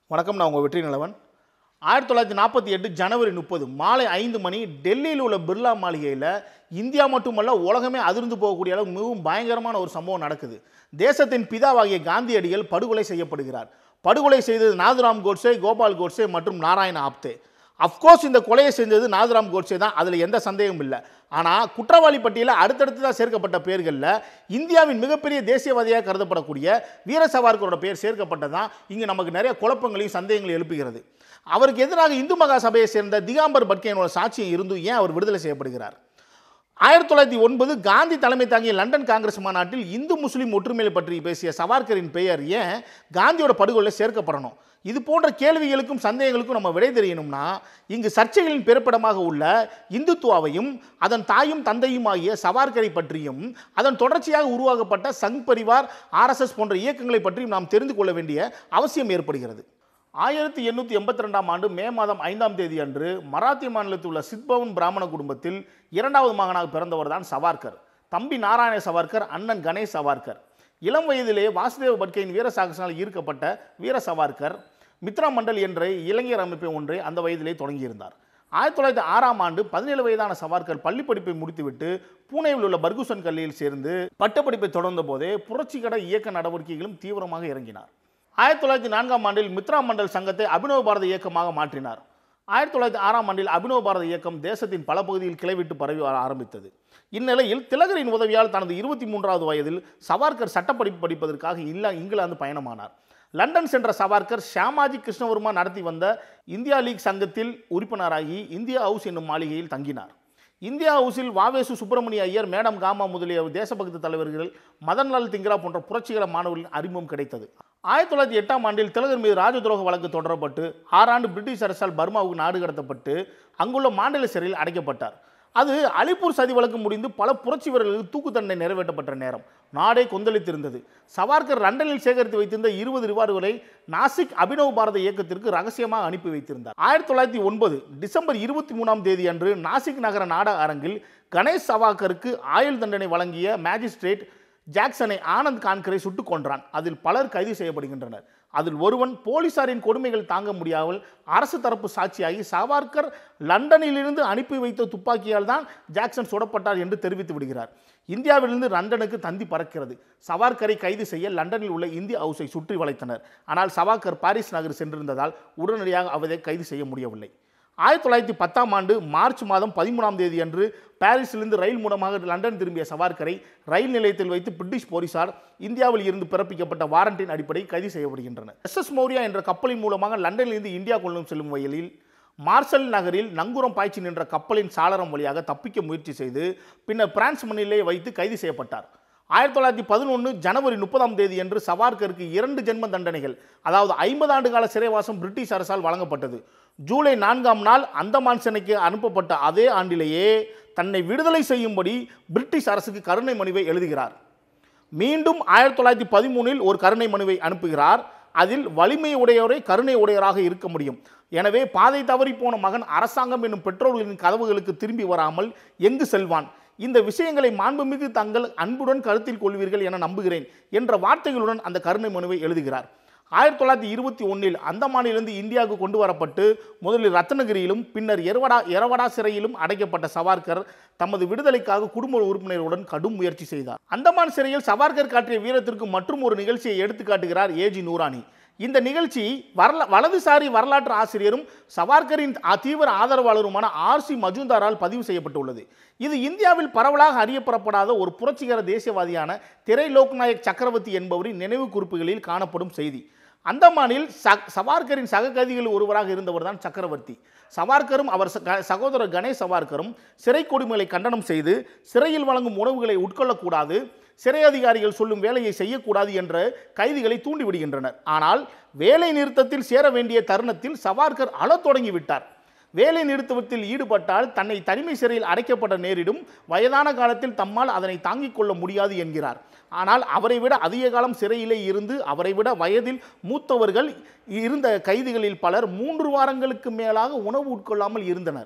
வணக்கம் நான் உங்கள் வெற்றி நிலவன் ஆயிரத்தி தொள்ளாயிரத்தி நாற்பத்தி எட்டு ஜனவரி முப்பது மாலை ஐந்து மணி டெல்லியில் உள்ள பிர்லா மாளிகையில் இந்தியா மட்டுமல்ல உலகமே அதிர்ந்து போகக்கூடிய அளவு மிகவும் பயங்கரமான ஒரு சம்பவம் நடக்குது தேசத்தின் பிதாவாகிய காந்தியடிகள் படுகொலை செய்யப்படுகிறார் படுகொலை செய்தது நாதுராம் கோட்சே கோபால் கோட்சே மற்றும் நாராயண ஆப்தே அஃப்கோர்ஸ் இந்த கொலையை செஞ்சது நாதுராம் கோட்சே தான் அதில் எந்த சந்தேகமும் இல்லை ஆனால் குற்றவாளி பட்டியலில் அடுத்தடுத்ததாக சேர்க்கப்பட்ட பேர்களில் இந்தியாவின் மிகப்பெரிய தேசியவாதியாக கருதப்படக்கூடிய வீர சவார்கரோட பேர் சேர்க்கப்பட்டதான் இங்கே நமக்கு நிறைய குழப்பங்களையும் சந்தேகங்களையும் எழுப்புகிறது அவருக்கு எதிராக இந்து மகா சபையை சேர்ந்த திகாம்பர் பட்கேனோட சாட்சியம் இருந்தும் ஏன் அவர் விடுதலை செய்யப்படுகிறார் ஆயிரத்தி தொள்ளாயிரத்தி ஒன்பது காந்தி தலைமை தாங்கிய லண்டன் காங்கிரஸ் மாநாட்டில் இந்து முஸ்லீம் ஒற்றுமையை பற்றி பேசிய சவார்கரின் பெயர் ஏன் காந்தியோட படுகொலை சேர்க்கப்படணும் இது போன்ற கேள்விகளுக்கும் சந்தேகங்களுக்கும் நம்ம விடை தெரியணும்னா இங்கு சர்ச்சைகளின் பிறப்பிடமாக உள்ள இந்துத்துவாவையும் அதன் தாயும் தந்தையும் ஆகிய சவார்கரை பற்றியும் அதன் தொடர்ச்சியாக உருவாக்கப்பட்ட சங் பரிவார் ஆர்எஸ்எஸ் போன்ற இயக்கங்களை பற்றியும் நாம் தெரிந்து கொள்ள வேண்டிய அவசியம் ஏற்படுகிறது ஆயிரத்தி எண்ணூற்றி எண்பத்தி ரெண்டாம் ஆண்டு மே மாதம் ஐந்தாம் தேதி அன்று மராத்திய மாநிலத்தில் உள்ள சித்பவன் பிராமண குடும்பத்தில் இரண்டாவது மகனாக பிறந்தவர் தான் சவார்கர் தம்பி நாராயண சவார்கர் அண்ணன் கணேஷ் சவார்கர் இளம் வயதிலே வாசுதேவ பட்கையின் வீர சாகசனால் ஈர்க்கப்பட்ட வீர சவார்கர் மித்ரா மண்டல் என்ற இளைஞர் அமைப்பை ஒன்றை அந்த வயதிலே தொடங்கியிருந்தார் ஆயிரத்தி தொள்ளாயிரத்தி ஆறாம் ஆண்டு பதினேழு வயதான சவார்கர் பள்ளி படிப்பை முடித்துவிட்டு பூனேவில் உள்ள பர்குசன் கல்லியில் சேர்ந்து பட்டப்படிப்பை தொடர்ந்த போதே புரட்சிகர இயக்க நடவடிக்கைகளும் தீவிரமாக இறங்கினார் ஆயிரத்தி தொள்ளாயிரத்தி நான்காம் ஆண்டில் மித்ரா மண்டல் சங்கத்தை அபினவ பாரத இயக்கமாக மாற்றினார் ஆயிரத்தி தொள்ளாயிரத்தி ஆறாம் ஆண்டில் அபினவ பாரத இயக்கம் தேசத்தின் பல பகுதியில் கிளைவிட்டு பரவி வர ஆரம்பித்தது இந்நிலையில் திலகரின் உதவியால் தனது இருபத்தி மூன்றாவது வயதில் சவார்கர் சட்டப்படிப்பு படிப்பதற்காக இல்ல இங்கிலாந்து பயணமானார் லண்டன் சென்ற சவார்கர் ஷியாமாஜி கிருஷ்ணவர்மா நடத்தி வந்த இந்தியா லீக் சங்கத்தில் உறுப்பினராகி இந்தியா ஹவுஸ் என்னும் மாளிகையில் தங்கினார் இந்தியா ஹவுஸில் வாவேசு சுப்பிரமணிய ஐயர் மேடம் காமா முதலிய தேசபக்தி தலைவர்கள் மதன்லால் திங்கரா போன்ற புரட்சிகர மாணவர்களின் அறிமுகம் கிடைத்தது ஆயிரத்தி தொள்ளாயிரத்தி எட்டாம் ஆண்டில் திலகர் மீது ராஜதுரோக வழக்கு தொடரப்பட்டு ஆறாண்டு பிரிட்டிஷ் அரசால் பர்மாவுக்கு நாடு கடத்தப்பட்டு அங்குள்ள மாண்டல சிறையில் அடைக்கப்பட்டார் அது அலிப்பூர் சதி வழக்கு முடிந்து பல புரட்சி வீரர்களுக்கு தூக்கு தண்டனை நிறைவேற்றப்பட்ட நேரம் நாடே கொந்தளித்திருந்தது சவார்கர் லண்டனில் சேகரித்து வைத்திருந்த இருபது ரிவார்டுகளை நாசிக் அபினவ் பாரத இயக்கத்திற்கு ரகசியமாக அனுப்பி வைத்திருந்தார் ஆயிரத்தி தொள்ளாயிரத்தி ஒன்பது டிசம்பர் இருபத்தி மூணாம் தேதி அன்று நாசிக் நகர நாடக அரங்கில் கணேஷ் சவார்கருக்கு ஆயுள் தண்டனை வழங்கிய மேஜிஸ்ட்ரேட் ஜாக்சனை ஆனந்த் கான்கரை சுட்டுக் கொன்றான் அதில் பலர் கைது செய்யப்படுகின்றனர் அதில் ஒருவன் போலீசாரின் கொடுமைகள் தாங்க முடியாமல் அரசு தரப்பு சாட்சியாகி சவார்கர் லண்டனிலிருந்து அனுப்பி வைத்த துப்பாக்கியால் தான் ஜாக்சன் சுடப்பட்டார் என்று தெரிவித்து விடுகிறார் இந்தியாவிலிருந்து லண்டனுக்கு தந்தி பறக்கிறது சவார்கரை கைது செய்ய லண்டனில் உள்ள இந்திய ஹவுஸை சுற்றி வளைத்தனர் ஆனால் சவார்கர் பாரிஸ் நகர் சென்றிருந்ததால் உடனடியாக அவரை கைது செய்ய முடியவில்லை ஆயிரத்தி தொள்ளாயிரத்தி பத்தாம் ஆண்டு மார்ச் மாதம் பதிமூணாம் தேதி அன்று பாரிஸிலிருந்து ரயில் மூலமாக லண்டன் திரும்பிய சவார்கரை ரயில் நிலையத்தில் வைத்து பிரிட்டிஷ் போலீசார் இந்தியாவில் இருந்து பிறப்பிக்கப்பட்ட வாரண்டின் அடிப்படை கைது செய்யப்படுகின்றனர் எஸ் எஸ் மௌரியா என்ற கப்பலின் மூலமாக லண்டனிலிருந்து இந்தியா கொள்ளும் செல்லும் வயலில் மார்சல் நகரில் நங்கூரம் பாய்ச்சி நின்ற கப்பலின் சாளரம் வழியாக தப்பிக்க முயற்சி செய்து பின்னர் பிரான்ஸ் மண்ணிலே வைத்து கைது செய்யப்பட்டார் ஆயிரத்தி தொள்ளாயிரத்தி பதினொன்று ஜனவரி முப்பதாம் தேதி அன்று சவார்கருக்கு இரண்டு ஜென்ம தண்டனைகள் அதாவது ஐம்பது ஆண்டு கால சிறைவாசம் பிரிட்டிஷ் அரசால் வழங்கப்பட்டது ஜூலை நான்காம் நாள் அந்தமான் சிறைக்கு அனுப்பப்பட்ட அதே ஆண்டிலேயே தன்னை விடுதலை செய்யும்படி பிரிட்டிஷ் அரசுக்கு கருணை மனுவை எழுதுகிறார் மீண்டும் ஆயிரத்தி தொள்ளாயிரத்தி பதிமூணில் ஒரு கருணை மனுவை அனுப்புகிறார் அதில் வலிமை உடையோரை கருணை உடையவராக இருக்க முடியும் எனவே பாதை தவறி போன மகன் அரசாங்கம் என்னும் பெற்றோர்களின் கதவுகளுக்கு திரும்பி வராமல் எங்கு செல்வான் இந்த விஷயங்களை மாண்புமிகு தங்கள் அன்புடன் கருத்தில் கொள்வீர்கள் என நம்புகிறேன் என்ற வார்த்தைகளுடன் அந்த கருணை மனுவை எழுதுகிறார் ஆயிரத்தி தொள்ளாயிரத்தி இருபத்தி ஒன்றில் அந்தமானிலிருந்து இந்தியாவுக்கு கொண்டு வரப்பட்டு முதலில் ரத்னகிரியிலும் பின்னர் எரவடா எரவடா சிறையிலும் அடைக்கப்பட்ட சவார்கர் தமது விடுதலைக்காக குடும்ப உறுப்பினருடன் கடும் முயற்சி செய்தார் அந்தமான் சிறையில் சவார்கர் காட்டிய வீரத்திற்கு மற்றும் ஒரு நிகழ்ச்சியை எடுத்துக்காட்டுகிறார் ஏஜி நூரானி இந்த நிகழ்ச்சி வரல வலதுசாரி வரலாற்று ஆசிரியரும் சவார்கரின் ஆ- தீவிர ஆதரவாளருமான ஆர்சி மஜூந்தாரால் பதிவு செய்யப்பட்டுள்ளது இது இந்தியாவில் பரவலாக அறியப்படப்படாத ஒரு புரட்சிகர தேசியவாதியான திரை லோக்நாயக் சக்கரவர்த்தி என்பவரின் நினைவு குறிப்புகளில் காணப்படும் செய்தி அந்தமானில் ச சவார்கரின் சககதிகளில் ஒருவராக இருந்தவர் தான் சக்கரவர்த்தி சவார்கரும் அவர் ச- க- சகோதரர் கணேஷ் சவார்கரும் சிறை கொடுமைகளை கண்டனம் செய்து சிறையில் வழங்கும் உணவுகளை உட்கொள்ளக்கூடாது சிறை அதிகாரிகள் சொல்லும் வேலையை செய்யக்கூடாது என்ற கைதிகளை தூண்டிவிடுகின்றனர் ஆனால் வேலை நிறுத்தத்தில் சேர வேண்டிய தருணத்தில் சவார்கர் அழத் தொடங்கிவிட்டார் வேலை நிறுத்தத்தில் ஈடுபட்டால் தன்னை தனிமை சிறையில் அடைக்கப்பட நேரிடும் வயதான காலத்தில் தம்மால் அதனை தாங்கிக் கொள்ள முடியாது என்கிறார் ஆனால் அவரை விட அதிக காலம் சிறையிலே இருந்து அவரை விட வயதில் மூத்தவர்கள் இருந்த கைதிகளில் பலர் மூன்று வாரங்களுக்கு மேலாக உணவு உட்கொள்ளாமல் இருந்தனர்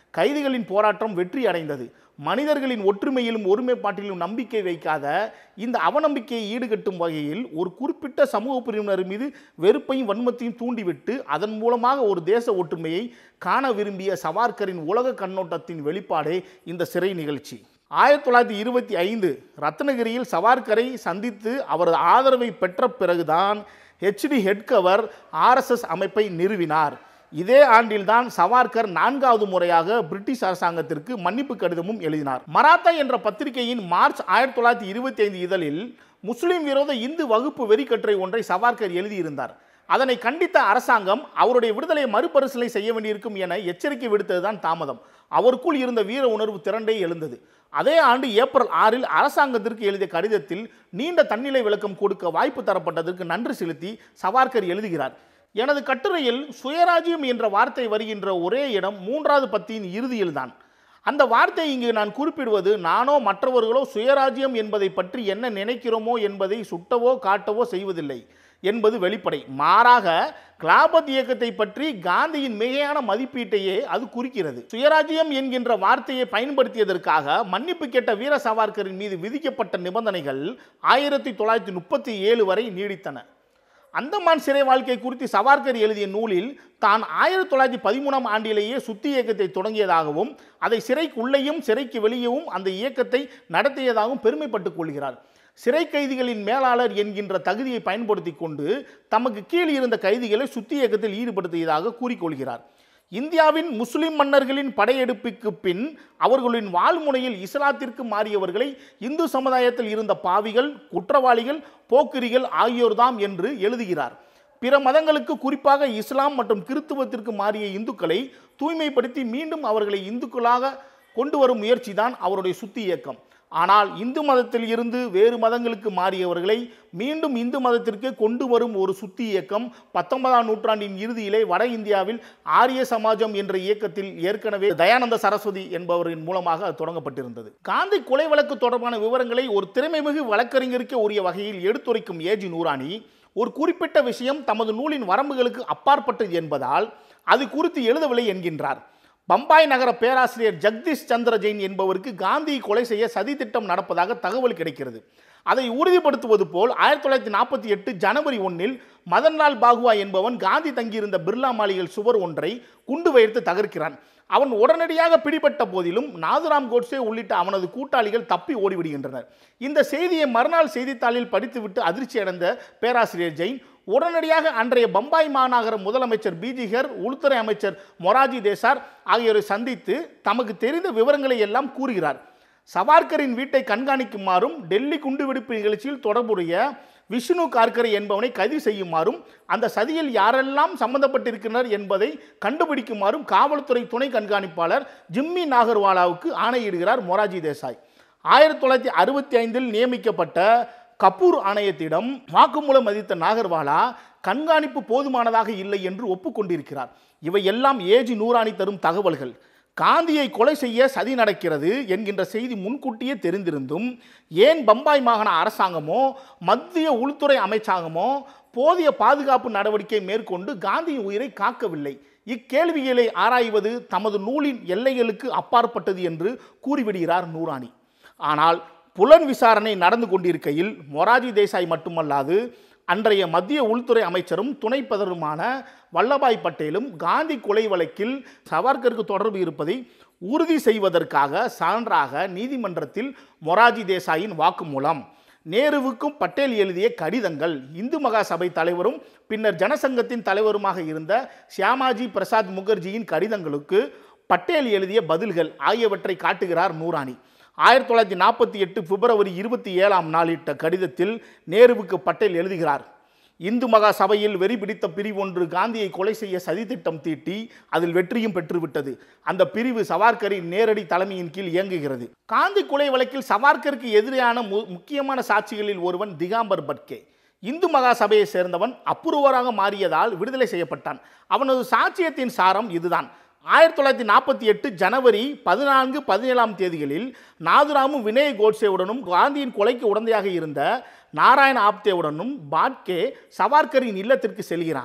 கைதிகளின் போராட்டம் வெற்றி அடைந்தது மனிதர்களின் ஒற்றுமையிலும் ஒருமைப்பாட்டிலும் நம்பிக்கை வைக்காத இந்த அவநம்பிக்கையை ஈடுகட்டும் வகையில் ஒரு குறிப்பிட்ட சமூக பிரிவினர் மீது வெறுப்பையும் வன்மத்தையும் தூண்டிவிட்டு அதன் மூலமாக ஒரு தேச ஒற்றுமையை காண விரும்பிய சவார்கரின் உலக கண்ணோட்டத்தின் வெளிப்பாடே இந்த சிறை நிகழ்ச்சி ஆயிரத்தி தொள்ளாயிரத்தி இருபத்தி ஐந்து ரத்னகிரியில் சவார்கரை சந்தித்து அவரது ஆதரவை பெற்ற பிறகுதான் ஹெச்டி ஹெட்கவர் ஆர்எஸ்எஸ் அமைப்பை நிறுவினார் இதே ஆண்டில்தான் சவார்கர் நான்காவது முறையாக பிரிட்டிஷ் அரசாங்கத்திற்கு மன்னிப்பு கடிதமும் எழுதினார் மராத்தா என்ற பத்திரிகையின் மார்ச் ஆயிரத்தி தொள்ளாயிரத்தி இருபத்தி ஐந்து இதழில் முஸ்லிம் விரோத இந்து வகுப்பு வெறிக்கட்டுரை ஒன்றை சவார்கர் எழுதியிருந்தார் அதனை கண்டித்த அரசாங்கம் அவருடைய விடுதலையை மறுபரிசீலனை செய்ய வேண்டியிருக்கும் என எச்சரிக்கை விடுத்ததுதான் தாமதம் அவருக்குள் இருந்த வீர உணர்வு திரண்டே எழுந்தது அதே ஆண்டு ஏப்ரல் ஆறில் அரசாங்கத்திற்கு எழுதிய கடிதத்தில் நீண்ட தன்னிலை விளக்கம் கொடுக்க வாய்ப்பு தரப்பட்டதற்கு நன்றி செலுத்தி சவார்கர் எழுதுகிறார் எனது கட்டுரையில் சுயராஜ்யம் என்ற வார்த்தை வருகின்ற ஒரே இடம் மூன்றாவது பத்தியின் இறுதியில்தான் அந்த வார்த்தை இங்கு நான் குறிப்பிடுவது நானோ மற்றவர்களோ சுயராஜ்யம் என்பதை பற்றி என்ன நினைக்கிறோமோ என்பதை சுட்டவோ காட்டவோ செய்வதில்லை என்பது வெளிப்படை மாறாக கிளாபத் இயக்கத்தை பற்றி காந்தியின் மிகையான மதிப்பீட்டையே அது குறிக்கிறது சுயராஜ்யம் என்கின்ற வார்த்தையை பயன்படுத்தியதற்காக மன்னிப்பு கேட்ட வீர சவார்கரின் மீது விதிக்கப்பட்ட நிபந்தனைகள் ஆயிரத்தி தொள்ளாயிரத்தி முப்பத்தி ஏழு வரை நீடித்தன அந்தமான் சிறை வாழ்க்கை குறித்து சவார்கர் எழுதிய நூலில் தான் ஆயிரத்தி தொள்ளாயிரத்தி பதிமூணாம் ஆண்டிலேயே சுத்தி இயக்கத்தை தொடங்கியதாகவும் அதை சிறைக்குள்ளேயும் சிறைக்கு வெளியேவும் அந்த இயக்கத்தை நடத்தியதாகவும் பெருமைப்பட்டுக் கொள்கிறார் சிறை கைதிகளின் மேலாளர் என்கின்ற தகுதியை பயன்படுத்தி கொண்டு தமக்கு கீழ் இருந்த கைதிகளை சுத்தி இயக்கத்தில் ஈடுபடுத்தியதாக கூறிக்கொள்கிறார் இந்தியாவின் முஸ்லிம் மன்னர்களின் படையெடுப்புக்கு பின் அவர்களின் வாழ்முனையில் இஸ்லாத்திற்கு மாறியவர்களை இந்து சமுதாயத்தில் இருந்த பாவிகள் குற்றவாளிகள் போக்கிரிகள் ஆகியோர்தாம் என்று எழுதுகிறார் பிற மதங்களுக்கு குறிப்பாக இஸ்லாம் மற்றும் கிறித்துவத்திற்கு மாறிய இந்துக்களை தூய்மைப்படுத்தி மீண்டும் அவர்களை இந்துக்களாக கொண்டு வரும் முயற்சிதான் அவருடைய சுத்தி இயக்கம் ஆனால் இந்து மதத்தில் இருந்து வேறு மதங்களுக்கு மாறியவர்களை மீண்டும் இந்து மதத்திற்கு கொண்டு வரும் ஒரு சுத்தி இயக்கம் பத்தொன்பதாம் நூற்றாண்டின் இறுதியிலே வட இந்தியாவில் ஆரிய சமாஜம் என்ற இயக்கத்தில் ஏற்கனவே தயானந்த சரஸ்வதி என்பவரின் மூலமாக அது தொடங்கப்பட்டிருந்தது காந்தி கொலை வழக்கு தொடர்பான விவரங்களை ஒரு திறமைமிகு வழக்கறிஞருக்கு உரிய வகையில் எடுத்துரைக்கும் ஏஜி நூரானி ஒரு குறிப்பிட்ட விஷயம் தமது நூலின் வரம்புகளுக்கு அப்பாற்பட்டது என்பதால் அது குறித்து எழுதவில்லை என்கின்றார் பம்பாய் நகர பேராசிரியர் ஜெகதீஷ் சந்திர ஜெயின் என்பவருக்கு காந்தியை கொலை செய்ய சதி திட்டம் நடப்பதாக தகவல் கிடைக்கிறது அதை உறுதிப்படுத்துவது போல் ஆயிரத்தி தொள்ளாயிரத்தி நாற்பத்தி எட்டு ஜனவரி ஒன்றில் மதன்லால் பாகுவா என்பவன் காந்தி தங்கியிருந்த பிர்லா மாளிகையில் சுவர் ஒன்றை குண்டு வைத்து தகர்க்கிறான் அவன் உடனடியாக பிடிபட்ட போதிலும் நாதுராம் கோட்சே உள்ளிட்ட அவனது கூட்டாளிகள் தப்பி ஓடிவிடுகின்றனர் இந்த செய்தியை மறுநாள் செய்தித்தாளில் படித்துவிட்டு அதிர்ச்சி அடைந்த பேராசிரியர் ஜெயின் உடனடியாக அன்றைய பம்பாய் மாநகர முதலமைச்சர் பிஜிகர் உள்துறை அமைச்சர் மொராஜி தேசார் ஆகியோரை சந்தித்து தமக்கு தெரிந்த விவரங்களை எல்லாம் கூறுகிறார் சவார்கரின் வீட்டை கண்காணிக்குமாறும் டெல்லி குண்டுவெடிப்பு நிகழ்ச்சியில் தொடர்புடைய விஷ்ணு கார்கரே என்பவனை கைது செய்யுமாறும் அந்த சதியில் யாரெல்லாம் சம்பந்தப்பட்டிருக்கின்றனர் என்பதை கண்டுபிடிக்குமாறும் காவல்துறை துணை கண்காணிப்பாளர் ஜிம்மி நாகர்வாலாவுக்கு ஆணையிடுகிறார் மொராஜி தேசாய் ஆயிரத்தி தொள்ளாயிரத்தி அறுபத்தி ஐந்தில் நியமிக்கப்பட்ட கபூர் ஆணையத்திடம் வாக்குமூலம் மதித்த நாகர்வாலா கண்காணிப்பு போதுமானதாக இல்லை என்று ஒப்புக்கொண்டிருக்கிறார் இவை எல்லாம் ஏஜி நூறாணி தரும் தகவல்கள் காந்தியை கொலை செய்ய சதி நடக்கிறது என்கின்ற செய்தி முன்கூட்டியே தெரிந்திருந்தும் ஏன் பம்பாய் மாகாண அரசாங்கமோ மத்திய உள்துறை அமைச்சாங்கமோ போதிய பாதுகாப்பு நடவடிக்கை மேற்கொண்டு காந்தியின் உயிரை காக்கவில்லை இக்கேள்விகளை ஆராய்வது தமது நூலின் எல்லைகளுக்கு அப்பாற்பட்டது என்று கூறிவிடுகிறார் நூராணி ஆனால் புலன் விசாரணை நடந்து கொண்டிருக்கையில் மொராஜி தேசாய் மட்டுமல்லாது அன்றைய மத்திய உள்துறை அமைச்சரும் துணை பிரதமருமான வல்லபாய் பட்டேலும் காந்தி கொலை வழக்கில் சவார்கருக்கு தொடர்பு இருப்பதை உறுதி செய்வதற்காக சான்றாக நீதிமன்றத்தில் மொராஜி தேசாயின் வாக்குமூலம் நேருவுக்கும் பட்டேல் எழுதிய கடிதங்கள் இந்து மகா சபை தலைவரும் பின்னர் ஜனசங்கத்தின் தலைவருமாக இருந்த சியாமாஜி பிரசாத் முகர்ஜியின் கடிதங்களுக்கு பட்டேல் எழுதிய பதில்கள் ஆகியவற்றை காட்டுகிறார் நூரானி ஆயிரத்தி தொள்ளாயிரத்தி நாற்பத்தி எட்டு பிப்ரவரி இருபத்தி ஏழாம் நாளிட்ட கடிதத்தில் நேருவுக்கு பட்டேல் எழுதுகிறார் இந்து மகா சபையில் வெறி பிடித்த பிரிவு ஒன்று காந்தியை கொலை செய்ய சதித்திட்டம் தீட்டி அதில் வெற்றியும் பெற்றுவிட்டது அந்த பிரிவு சவார்கரின் நேரடி தலைமையின் கீழ் இயங்குகிறது காந்தி கொலை வழக்கில் சவார்கருக்கு எதிரான மு- முக்கியமான சாட்சிகளில் ஒருவன் திகாம்பர் பட்கே இந்து மகா சபையை சேர்ந்தவன் அப்புருவராக மாறியதால் விடுதலை செய்யப்பட்டான் அவனது சாட்சியத்தின் சாரம் இதுதான் ஆயிரத்தி தொள்ளாயிரத்தி நாற்பத்தி எட்டு ஜனவரி பதினான்கு பதினேழாம் தேதிகளில் நாதுராமும் வினய் கோட்சேவுடனும் காந்தியின் கொலைக்கு உடந்தையாக இருந்த நாராயண ஆப்தேவுடனும் பாட்கே சவார்கரின் இல்லத்திற்கு செல்கிறான்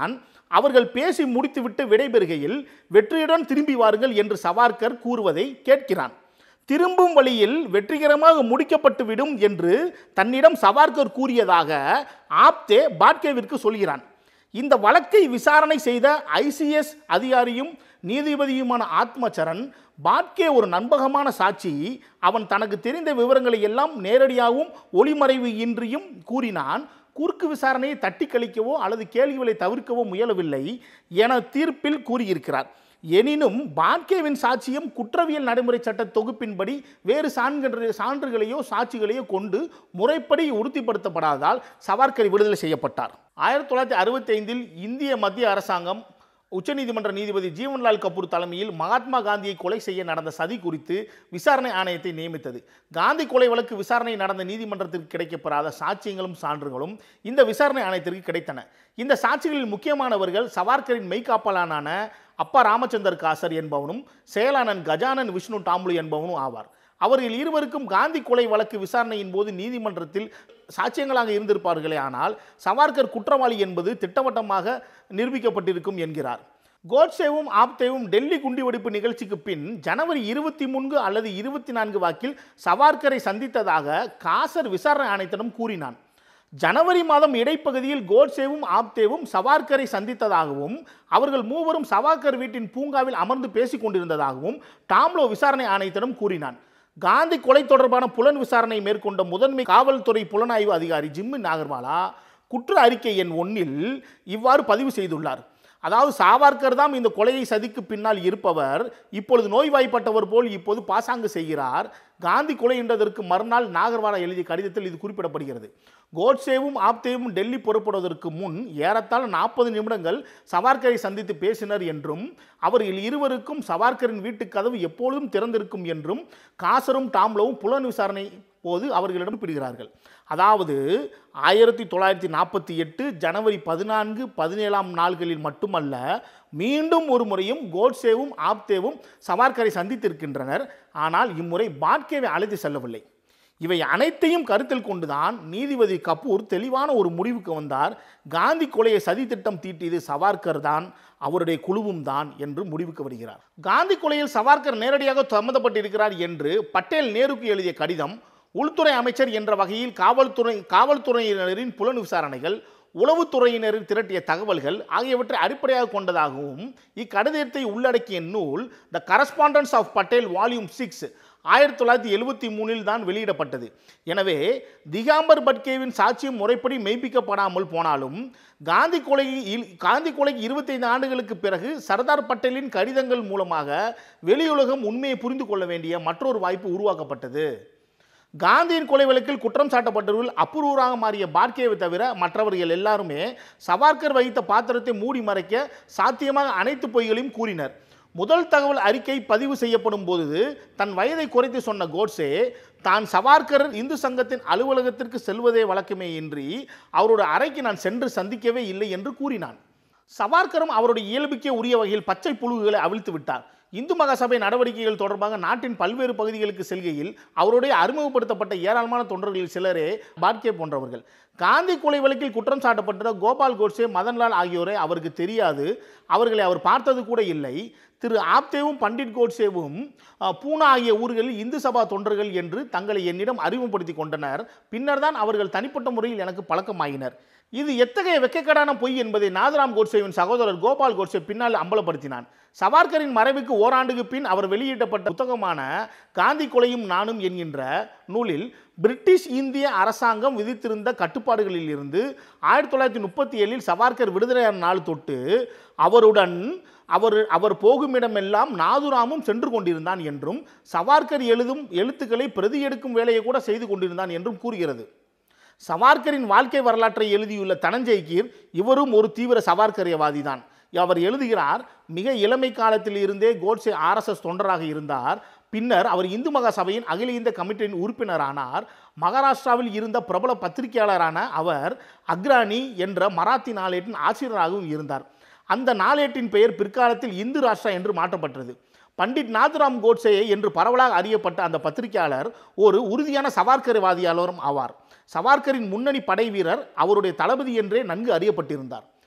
அவர்கள் பேசி முடித்துவிட்டு விடைபெறுகையில் வெற்றியுடன் திரும்பி வாருங்கள் என்று சவார்கர் கூறுவதை கேட்கிறான் திரும்பும் வழியில் வெற்றிகரமாக முடிக்கப்பட்டு விடும் என்று தன்னிடம் சவார்கர் கூறியதாக ஆப்தே பாட்கேவிற்கு சொல்கிறான் இந்த வழக்கை விசாரணை செய்த ஐசிஎஸ் அதிகாரியும் நீதிபதியுமான ஆத்மச்சரன் பாட்கே ஒரு நம்பகமான சாட்சி அவன் தனக்கு தெரிந்த விவரங்களை எல்லாம் நேரடியாகவும் ஒளிமறைவு இன்றியும் கூறினான் குறுக்கு விசாரணையை தட்டி கழிக்கவோ அல்லது கேள்விகளை தவிர்க்கவோ முயலவில்லை என தீர்ப்பில் கூறியிருக்கிறார் எனினும் பாட்கேவின் சாட்சியம் குற்றவியல் நடைமுறை சட்ட தொகுப்பின்படி வேறு சான்று சான்றுகளையோ சாட்சிகளையோ கொண்டு முறைப்படி உறுதிப்படுத்தப்படாததால் சவார்கர் விடுதலை செய்யப்பட்டார் ஆயிரத்தி தொள்ளாயிரத்தி அறுபத்தி ஐந்தில் இந்திய மத்திய அரசாங்கம் உச்சநீதிமன்ற நீதிபதி ஜீவன்லால் கபூர் தலைமையில் மகாத்மா காந்தியை கொலை செய்ய நடந்த சதி குறித்து விசாரணை ஆணையத்தை நியமித்தது காந்தி கொலை வழக்கு விசாரணை நடந்த நீதிமன்றத்திற்கு கிடைக்கப்பெறாத சாட்சியங்களும் சான்றுகளும் இந்த விசாரணை ஆணையத்திற்கு கிடைத்தன இந்த சாட்சிகளில் முக்கியமானவர்கள் சவார்கரின் மெய்காப்பலான அப்பா ராமச்சந்தர் காசர் என்பவனும் செயலாளன் கஜானன் விஷ்ணு டாம்லு என்பவனும் ஆவார் அவர்கள் இருவருக்கும் காந்தி கொலை வழக்கு விசாரணையின் போது நீதிமன்றத்தில் சாட்சியங்களாக இருந்திருப்பார்களே ஆனால் சவார்கர் குற்றவாளி என்பது திட்டவட்டமாக நிரூபிக்கப்பட்டிருக்கும் என்கிறார் கோட்சேவும் ஆப்தேவும் டெல்லி குண்டுவெடிப்பு நிகழ்ச்சிக்கு பின் ஜனவரி இருபத்தி மூன்று அல்லது இருபத்தி நான்கு வாக்கில் சவார்கரை சந்தித்ததாக காசர் விசாரணை ஆணையத்திடம் கூறினான் ஜனவரி மாதம் இடைப்பகுதியில் கோட்சேவும் ஆப்தேவும் சவார்கரை சந்தித்ததாகவும் அவர்கள் மூவரும் சவார்கர் வீட்டின் பூங்காவில் அமர்ந்து பேசிக் கொண்டிருந்ததாகவும் டாம்லோ விசாரணை ஆணையத்திடம் கூறினான் காந்தி கொலை தொடர்பான புலன் விசாரணை மேற்கொண்ட முதன்மை காவல்துறை புலனாய்வு அதிகாரி ஜிம்மி நாகர்வாலா குற்ற அறிக்கை எண் ஒன்றில் இவ்வாறு பதிவு செய்துள்ளார் அதாவது சாவார்கர் தான் இந்த கொலையை சதிக்கு பின்னால் இருப்பவர் இப்பொழுது நோய்வாய்ப்பட்டவர் போல் இப்போது பாசாங்கு செய்கிறார் காந்தி கொலை என்றதற்கு மறுநாள் நாகர்வாலா எழுதிய கடிதத்தில் இது குறிப்பிடப்படுகிறது கோட்சேவும் ஆப்தேவும் டெல்லி புறப்படுவதற்கு முன் ஏறத்தாழ நாற்பது நிமிடங்கள் சவார்கரை சந்தித்து பேசினர் என்றும் அவர்கள் இருவருக்கும் சவார்கரின் வீட்டு கதவு எப்பொழுதும் திறந்திருக்கும் என்றும் காசரும் டாம்லோவும் புலன் விசாரணை போது அவர்களிடம் பிடிக்கிறார்கள் அதாவது ஆயிரத்தி தொள்ளாயிரத்தி நாற்பத்தி எட்டு ஜனவரி பதினான்கு பதினேழாம் நாள்களில் மட்டுமல்ல மீண்டும் ஒரு முறையும் கோட்சேவும் ஆப்தேவும் சவார்கரை சந்தித்திருக்கின்றனர் ஆனால் இம்முறை பாட்கேவை அழைத்து செல்லவில்லை இவை அனைத்தையும் கருத்தில் கொண்டுதான் நீதிபதி கபூர் தெளிவான ஒரு முடிவுக்கு வந்தார் காந்தி கொலையை சதி திட்டம் தீட்டியது சவார்கர் தான் அவருடைய குழுவும் தான் என்று முடிவுக்கு வருகிறார் காந்தி கொலையில் சவார்கர் நேரடியாக சம்மந்தப்பட்டிருக்கிறார் என்று பட்டேல் நேருக்கு எழுதிய கடிதம் உள்துறை அமைச்சர் என்ற வகையில் காவல்துறை காவல்துறையினரின் புலன் விசாரணைகள் உளவுத்துறையினரின் திரட்டிய தகவல்கள் ஆகியவற்றை அடிப்படையாக கொண்டதாகவும் இக்கடிதத்தை உள்ளடக்கிய நூல் the correspondence of Patel volume six ஆயிரத்தி தொள்ளாயிரத்தி எழுபத்தி மூணில் தான் வெளியிடப்பட்டது எனவே திகாம்பர் பட்கேவின் சாட்சியம் முறைப்படி மெய்ப்பிக்கப்படாமல் போனாலும் காந்தி கொலையில் காந்தி கொலைக்கு இருபத்தைந்து ஆண்டுகளுக்கு பிறகு சர்தார் பட்டேலின் கடிதங்கள் மூலமாக வெளியுலகம் உண்மையை புரிந்து கொள்ள வேண்டிய மற்றொரு வாய்ப்பு உருவாக்கப்பட்டது காந்தியின் கொலை வழக்கில் குற்றம் சாட்டப்பட்டவர்கள் அப்புறூராக மாறிய பார்க்கேவை தவிர மற்றவர்கள் எல்லாருமே சவார்கர் வகித்த பாத்திரத்தை மூடி மறைக்க சாத்தியமாக அனைத்து பொய்களையும் கூறினர் முதல் தகவல் அறிக்கை பதிவு செய்யப்படும் போது தன் வயதை குறைத்து சொன்ன கோட்ஸே தான் சவார்கர் இந்து சங்கத்தின் அலுவலகத்திற்கு செல்வதே வழக்கமே இன்றி அவருடைய அறைக்கு நான் சென்று சந்திக்கவே இல்லை என்று கூறினான் சவார்கரும் அவருடைய இயல்புக்கே உரிய வகையில் பச்சை புழுகுகளை அவிழ்த்து விட்டார் இந்து மகாசபை நடவடிக்கைகள் தொடர்பாக நாட்டின் பல்வேறு பகுதிகளுக்கு செல்கையில் அவருடைய அறிமுகப்படுத்தப்பட்ட ஏராளமான தொண்டர்களில் சிலரே பாட்கே போன்றவர்கள் காந்தி கொலை வழக்கில் குற்றம் சாட்டப்பட்ட கோபால் கோட்சே மதன்லால் ஆகியோரை அவருக்கு தெரியாது அவர்களை அவர் பார்த்தது கூட இல்லை திரு ஆப்தேவும் பண்டிட் கோட்சேவும் அஹ், பூனா ஆகிய ஊர்களில் இந்து சபா தொண்டர்கள் என்று தங்களை என்னிடம் அறிமுகப்படுத்தி கொண்டனர் பின்னர் தான் அவர்கள் தனிப்பட்ட முறையில் எனக்கு பழக்கமாகினர் இது எத்தகைய வெட்கக்கேடான பொய் என்பதை நாதராம் கோட்சேவின் சகோதரர் கோபால் கோட்சே பின்னால் அம்பலப்படுத்தினான் சவார்கரின் மறைவுக்கு ஓராண்டுக்கு பின் அவர் வெளியிடப்பட்ட புத்தகமான காந்தி கொலையும் நானும் என்கின்ற நூலில் பிரிட்டிஷ் இந்திய அரசாங்கம் விதித்திருந்த கட்டுப்பாடுகளில் இருந்து ஆயிரத்தி தொள்ளாயிரத்தி முப்பத்தி ஏழில் சவார்கர் விடுதலையான நாள் தொட்டு அவருடன் அவர் அவர் போகுமிடமெல்லாம் நாதுராமும் சென்று கொண்டிருந்தான் என்றும் சவார்கர் எழுதும் எழுத்துக்களை பிரதி எடுக்கும் வேலையை கூட செய்து கொண்டிருந்தான் என்றும் கூறுகிறது சவார்கரின் வாழ்க்கை வரலாற்றை எழுதியுள்ள தனஞ்சய் கீர் இவரும் ஒரு தீவிர சவார்கரியவாதி தான் அவர் எழுதுகிறார் மிக இளமை காலத்தில் இருந்தே கோட்சே ஆர்எஸ்எஸ் தொண்டராக இருந்தார் பின்னர் அவர் இந்து மகா சபையின் அகில இந்திய கமிட்டியின் உறுப்பினரானார் மகாராஷ்டிராவில் இருந்த பிரபல பத்திரிகையாளரான அவர் அக்ரானி என்ற மராத்தி நாளேட்டின் ஆசிரியராகவும் இருந்தார் அந்த நாளேட்டின் பெயர் பிற்காலத்தில் இந்து ராஷ்டிரா என்று மாற்றப்பட்டது பண்டிட் நாதுராம் கோட்சே என்று பரவலாக அறியப்பட்ட அந்த பத்திரிகையாளர் ஒரு உறுதியான சவார்கர்வாதியாளரும் ஆவார் சவார்கரின் முன்னணி படை வீரர் அவருடைய தளபதி என்றே நன்கு அறியப்பட்டிருந்தார்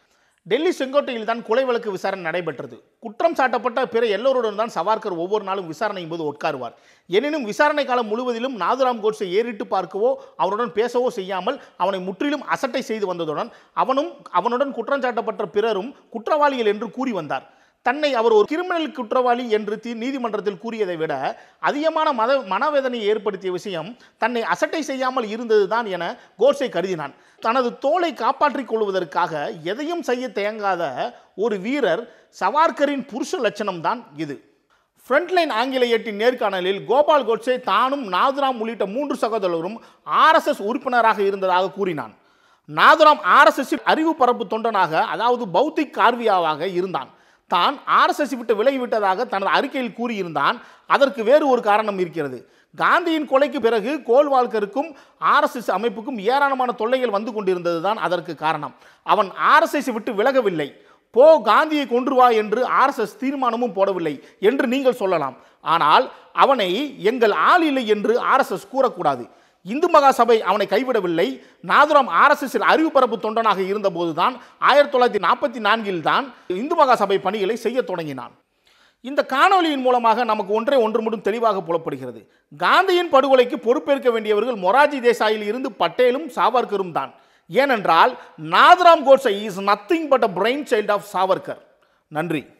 டெல்லி செங்கோட்டையில் தான் கொலை வழக்கு விசாரணை நடைபெற்றது குற்றம் சாட்டப்பட்ட பிற எல்லோருடன் தான் சவார்கர் ஒவ்வொரு நாளும் விசாரணையின் போது உட்காருவார் எனினும் விசாரணை காலம் முழுவதிலும் நாதுராம் கோட்ஸை ஏறிட்டு பார்க்கவோ அவனுடன் பேசவோ செய்யாமல் அவனை முற்றிலும் அசட்டை செய்து வந்ததுடன் அவனும் அவனுடன் குற்றம் சாட்டப்பட்ட பிறரும் குற்றவாளிகள் என்று கூறி வந்தார் தன்னை அவர் ஒரு கிரிமினல் குற்றவாளி என்று தீ நீதிமன்றத்தில் கூறியதை விட அதிகமான மத மனவேதனையை ஏற்படுத்திய விஷயம் தன்னை அசட்டை செய்யாமல் இருந்ததுதான் என கோட்ஸை கருதினான் தனது தோலை காப்பாற்றிக் கொள்வதற்காக எதையும் செய்ய தயங்காத ஒரு வீரர் சவார்கரின் புருஷ லட்சணம் தான் இது ஃப்ரண்ட்லைன் ஆங்கிலேயத்தின் நேர்காணலில் கோபால் கோட்சே தானும் நாதுராம் உள்ளிட்ட மூன்று சகோதரரும் ஆர்எஸ்எஸ் உறுப்பினராக இருந்ததாக கூறினான் நாதுராம் ஆர்எஸ்எஸ் அறிவு பரப்பு தொண்டனாக அதாவது பௌத்திக் கார்வியாவாக இருந்தான் தான் ஆர்எஸ்எஸ் விட்டு விலகிவிட்டதாக தனது அறிக்கையில் கூறியிருந்தான் அதற்கு வேறு ஒரு காரணம் இருக்கிறது காந்தியின் கொலைக்கு பிறகு கோல்வால்கருக்கும் ஆர்எஸ்எஸ் அமைப்புக்கும் ஏராளமான தொல்லைகள் வந்து கொண்டிருந்தது தான் அதற்கு காரணம் அவன் ஆர்எஸ்எஸ் விட்டு விலகவில்லை போ காந்தியை கொன்று வா என்று ஆர்எஸ்எஸ் தீர்மானமும் போடவில்லை என்று நீங்கள் சொல்லலாம் ஆனால் அவனை எங்கள் ஆள் இல்லை என்று ஆர்எஸ்எஸ் கூறக்கூடாது இந்து மகா சபை அவனை கைவிடவில்லை நாதுராம் ஆர்எஸ்எஸ் அறிவு பரப்பு தொண்டனாக இருந்தபோதுதான் ஆயிரத்தி தொள்ளாயிரத்தி நாற்பத்தி நான்கில் தான் இந்து மகா சபை பணிகளை செய்ய தொடங்கினான் இந்த காணொளியின் மூலமாக நமக்கு ஒன்றே ஒன்று மட்டும் தெளிவாக புலப்படுகிறது காந்தியின் படுகொலைக்கு பொறுப்பேற்க வேண்டியவர்கள் மொராஜி தேசாயில் இருந்து பட்டேலும் சாவர்கரும் தான் ஏனென்றால் Nathuram Godse is nothing but a brain child of Savarkar நன்றி